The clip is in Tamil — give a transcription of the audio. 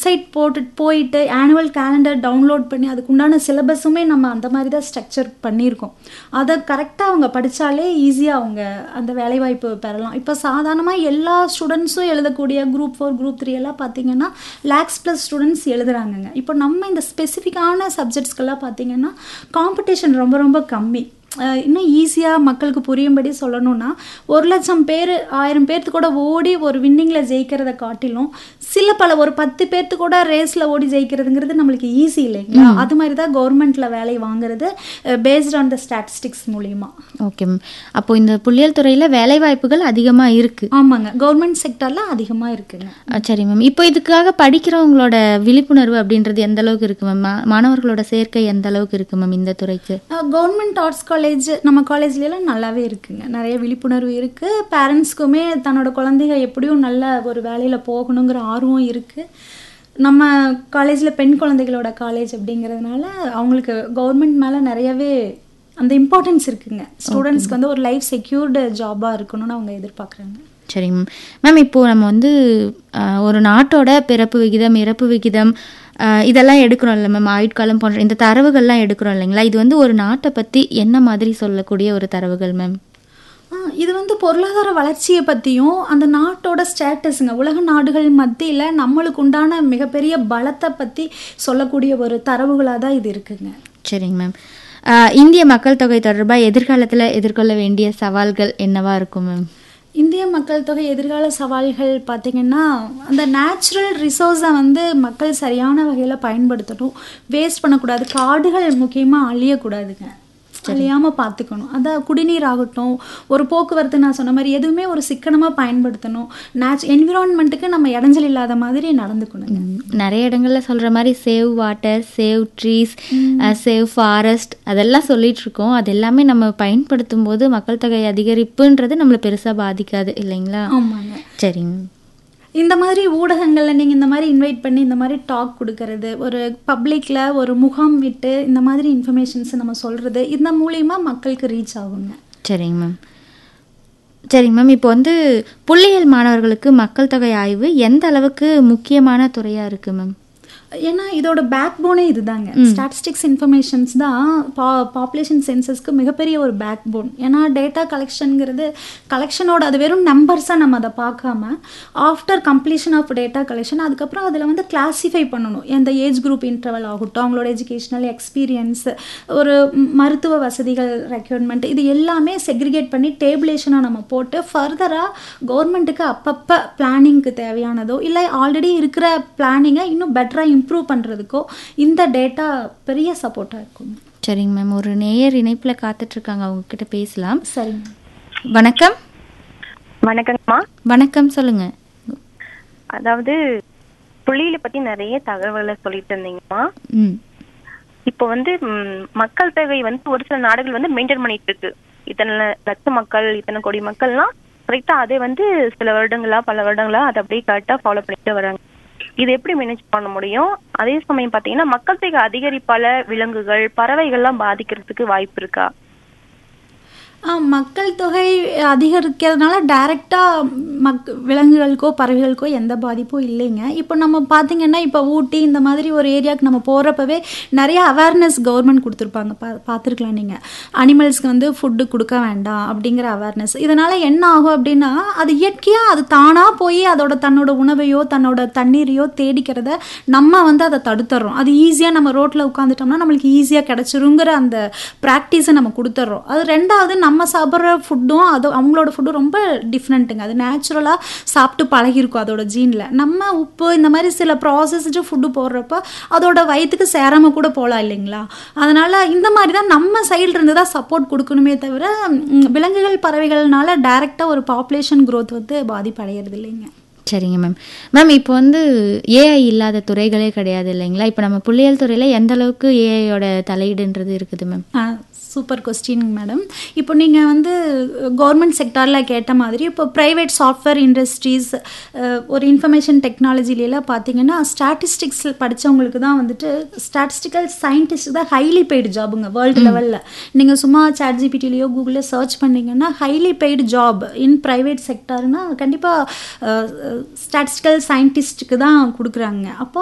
வெப்சைட் போட்டு போயிட்டு ஆனுவல் கேலண்டர் டவுன்லோட் பண்ணி அதுக்கு உண்டான சிலபஸுமே நம்ம அந்த மாதிரி தான் ஸ்ட்ரக்சர் பண்ணியிருக்கோம் அதை கரெக்டாக அவங்க படித்தாலே ஈஸியாக அவங்க அந்த வேலைவாய்ப்பு பெறலாம் இப்போ சாதாரணமாக எல்லா ஸ்டூடெண்ட்ஸும் எழுதக்கூடிய குரூப் ஃபோர் குரூப் த்ரீ எல்லாம் பார்த்தீங்கன்னா லேக்ஸ் ப்ளஸ் ஸ்டூடெண்ட்ஸ் எழுதுறாங்கங்க இப்போ நம்ம இந்த ஸ்பெசிஃபிக்கான சப்ஜெக்ட்ஸ்க்கெல்லாம் பார்த்தீங்கன்னா காம்படிஷன் ரொம்ப ரொம்ப கம்மி அஹ் இன்னும் ஈஸியாக மக்களுக்கு புரியும்படி சொல்லணும்னா ஒரு லட்சம் பேர் ஆயிரம் பேர்த்து கூட ஓடி ஒரு வின்னிங்கில் ஜெயிக்கிறத காட்டிலும் சில பல ஒரு பத்து பேர்த்து கூட ரேஸில் ஓடி ஜெயிக்கிறதுங்கிறது நம்மளுக்கு ஈஸி இல்லைங்களா அது மாதிரி தான் கவர்மெண்ட்டில் வேலை வாங்குறது பேஸ்ட் ஆன் த ஸ்டாட்டிஸ்டிக்ஸ் மூலியமா ஓகே மேம் அப்போ இந்த புள்ளியியல் துறையில் வேலை வாய்ப்புகள் அதிகமாக இருக்குது ஆமாங்க கவர்மெண்ட் செக்டரில் அதிகமாக இருக்குங்க சரி மேம் இப்போ இதுக்காக படிக்கிறவங்களோட விழிப்புணர்வு அப்படின்றது எந்த அளவுக்கு இருக்கு மேம் மா- மாணவர்களோட சேர்க்கை எந்த அளவுக்கு இருக்கு மேம் இந்த துறைக்கு கவர்மெண்ட் ஆர்ட்ஸ் காலேஜ் நம்ம காலேஜ்லலாம் நல்லாவே இருக்குங்க நிறைய விழிப்புணர்வு இருக்குது பேரண்ட்ஸ்க்குமே தன்னோட குழந்தைங்க எப்படியும் நல்ல ஒரு வேலையில் போகணுங்கிற ஆர்வம் இருக்குது நம்ம காலேஜில் பெண் குழந்தைகளோட காலேஜ் அப்படிங்கிறதுனால அவங்களுக்கு கவர்மெண்ட் மேலே நிறையவே அந்த இம்பார்ட்டன்ஸ் இருக்குங்க ஸ்டூடெண்ட்ஸ்க்கு வந்து ஒரு லைஃப் செக்யூர்டு ஜாபாக இருக்கணும்னு அவங்க எதிர்பார்க்குறாங்க சரிங்க மேம் மேம் இப்போது நம்ம வந்து ஆஹ், ஒரு நாட்டோட பிறப்பு விகிதம் இறப்பு விகிதம் ஆஹ், இதெல்லாம் எடுக்கிறோம்ல மேம் ஆயுட்காலம் போன்ற இந்த தரவுகள்லாம் எடுக்கிறோம் இல்லைங்களா இது வந்து ஒரு நாட்டை பற்றி என்ன மாதிரி சொல்லக்கூடிய ஒரு தரவுகள் மேம் ஆ, இது வந்து பொருளாதார வளர்ச்சியை பற்றியும் அந்த நாட்டோட ஸ்டேட்டஸுங்க உலக நாடுகள் மத்தியில் நம்மளுக்கு உண்டான மிகப்பெரிய பலத்தை பற்றி சொல்லக்கூடிய ஒரு தரவுகளாக தான் இது இருக்குங்க சரிங்க மேம் ஆஹ், இந்திய மக்கள் தொகை தொடர்பாக எதிர்காலத்தில் எதிர்கொள்ள வேண்டிய சவால்கள் என்னவா இருக்கும் மேம் இந்திய மக்கள் தொகை எதிர்கால சவால்கள் பார்த்திங்கன்னா அந்த நேச்சுரல் ரிசோர்ஸை வந்து மக்கள் சரியான வகையில் பயன்படுத்தணும் வேஸ்ட் பண்ணக்கூடாது காடுகள் முக்கியமாக அழியக்கூடாதுங்க அழியாமல் பார்த்துக்கணும் அதான் குடிநீர் ஆகட்டும் ஒரு போக்குவரத்து நான் சொன்ன மாதிரி எதுவுமே ஒரு சிக்கனமாக பயன்படுத்தணும் நேச் என்விரான்மெண்ட்டுக்கு நம்ம இடைஞ்சல் இல்லாத மாதிரி நடந்துக்கணுங்க நிறைய இடங்கள்ல சொல்ற மாதிரி save water save trees save forest அதெல்லாம் சொல்லிட்டு இருக்கோம் அது எல்லாமே நம்ம பயன்படுத்தும் போது மக்கள் தொகை அதிகரிப்புன்றது நம்மளை பெருசா பாதிக்காது இல்லைங்களா ஆமாங்க சரிங்க இந்த மாதிரி ஊடகங்களில் நீங்கள் இந்த மாதிரி இன்வைட் பண்ணி இந்த மாதிரி டாக் கொடுக்கறது ஒரு பப்ளிக்கில் ஒரு முகாம் விட்டு இந்த மாதிரி இன்ஃபர்மேஷன்ஸ் நம்ம சொல்கிறது இந்த மூலியமா மக்களுக்கு ரீச் ஆகுங்க சரிங்க மேம் சரிங்க மேம் இப்போ வந்து புள்ளியியல் மாணவர்களுக்கு மக்கள் தொகை ஆய்வு எந்த அளவுக்கு முக்கியமான துறையா இருக்கு மேம் ஏன்னா இதோட பேக் போனே இதுதாங்க ஸ்டாட்டிஸ்டிக்ஸ் இன்ஃபர்மேஷன்ஸ் தான் பா பாப்புலேஷன் சென்சஸ்க்கு மிகப்பெரிய ஒரு பேக் போன் ஏன்னா டேட்டா கலெக்ஷனுங்கிறது கலெக்ஷனோட அது வெறும் நம்பர்ஸாக நம்ம அதை பார்க்காம after completion of data collection அதுக்கப்புறம் அதில் வந்து கிளாஸிஃபை பண்ணணும் எந்த ஏஜ் குரூப் இன்டர்வல் ஆகட்டும் அவங்களோட எஜுகேஷனல் எக்ஸ்பீரியன்ஸ் ஒரு ம், மருத்துவ வசதிகள் ரெக்யர்மெண்ட் இது எல்லாமே செக்ரிகேட் பண்ணி டேபிளேஷனாக நம்ம போட்டு ஃபர்தராக கவர்மெண்ட்டுக்கு அப்பப்போ பிளானிங்க்கு தேவையானதோ இல்லை ஆல்ரெடி இருக்கிற பிளானிங்கை இன்னும் பெட்டராக இம்ப்ரூவ் பண்ணுறதுக்கோ இந்த டேட்டா பெரிய சப்போர்ட்டாக இருக்கும் சரிங்க மேம் ஒரு நேயர் இணைப்புல காத்துட்டு இருக்காங்க அவங்க கிட்ட பேசலாம் சரிங்க வணக்கம் வணக்கங்கம்மா வணக்கம் சொல்லுங்க அதாவது புள்ளியில பத்தி நிறைய தகவல்களை சொல்லிட்டு இருந்தீங்கம்மா ம் இப்போ வந்து ம், மக்கள் தொகை வந்து ஒரு சில நாடுகள் வந்து மெயின்டைன் பண்ணிட்டு இருக்கு இத்தனை லட்சம் மக்கள் இத்தனை கோடி மக்கள்லாம் கரெக்டா அதே வந்து சில வருடங்களா பல வருடங்களா அதை அப்படியே கரெக்டா ஃபாலோ பண்ணிட்டு வராங்க இது எப்படி மேனேஜ் பண்ண முடியும் அதே சமயம் பாத்தீங்கன்னா மக்கள் தொகை அதிகரிப்பால விலங்குகள் பறவைகள்லாம் பாதிக்கிறதுக்கு வாய்ப்பு இருக்கா ஆ, மக்கள் தொகை அதிகரிக்கிறதுனால டைரெக்டாக மக் விலங்குகளுக்கோ பறவைகளுக்கோ எந்த பாதிப்பும் இல்லைங்க இப்போ நம்ம பார்த்தீங்கன்னா இப்போ ஊட்டி இந்த மாதிரி ஒரு ஏரியாவுக்கு நம்ம போகிறப்பவே நிறைய அவேர்னஸ் கவர்மெண்ட் கொடுத்துருப்பாங்க பா பார்த்துருக்கலாம் நீங்கள் அனிமல்ஸ்க்கு வந்து ஃபுட்டு கொடுக்க வேண்டாம் அப்படிங்கிற அவேர்னஸ் இதனால் என்ன ஆகும் அப்படின்னா அது இயற்கையாக அது தானாக போய் அதோட தன்னோட உணவையோ தன்னோட தண்ணீரையோ தேடிக்கிறத நம்ம வந்து அதை தடுத்துறோம் அது ஈஸியாக நம்ம ரோட்டில் உட்காந்துட்டோம்னா நம்மளுக்கு ஈஸியாக கிடச்சிருங்கிற அந்த ப்ராக்டிஸை நம்ம கொடுத்துட்றோம் அது ரெண்டாவது நம்ம சாப்பிட்ற ஃபுட்டும் அது அவங்களோட ஃபுட்டும் ரொம்ப டிஃப்ரெண்ட்டுங்க அது நேச்சுரலாக சாப்பிட்டு பழகிருக்கும் அதோட ஜீனில் நம்ம உப்பு இந்த மாதிரி சில ப்ராசஸ்டு ஃபுட்டு போடுறப்ப அதோட வயிற்றுக்கு சேராமல் கூட போகலாம் இல்லைங்களா அதனால் இந்த மாதிரி தான் நம்ம சைடில் இருந்து தான் சப்போர்ட் கொடுக்கணுமே தவிர ம், விலங்குகள் பறவைகள்னால டைரெக்டாக ஒரு பாப்புலேஷன் growth வந்து பாதிப்படைகிறது இல்லைங்க சரிங்க மேம் மேம் இப்போ வந்து ஏஐ இல்லாத துறைகளே கிடையாது இல்லைங்களா இப்போ நம்ம புள்ளியியல் துறையில் எந்த அளவுக்கு ஏஐயோட தலையீடுன்றது இருக்குது மேம் சூப்பர் கொஸ்டின் மேடம் இப்போ நீங்கள் வந்து கவர்மெண்ட் செக்டாரில் கேட்ட மாதிரி இப்போ ப்ரைவேட் சாஃப்ட்வேர் இண்டஸ்ட்ரீஸ் ஒரு இன்ஃபர்மேஷன் டெக்னாலஜிலலாம் பார்த்தீங்கன்னா ஸ்டாட்டிஸ்டிக்ஸ் படித்தவங்களுக்கு தான் வந்துட்டு ஸ்டாட்டிஸ்டிக்கல் சயின்டிஸ்ட் தான் ஹைலி பெய்டு ஜாபுங்க வேர்ல்டு லெவலில் நீங்கள் சும்மா சாட் ஜிபிடிலேயோ கூகுளில் சர்ச் பண்ணீங்கன்னா highly paid job in private செக்டார்னா கண்டிப்பாக ஸ்டாட்டிஸ்டிக்கல் சயின்டிஸ்ட்டுக்கு தான் கொடுக்குறாங்க அப்போ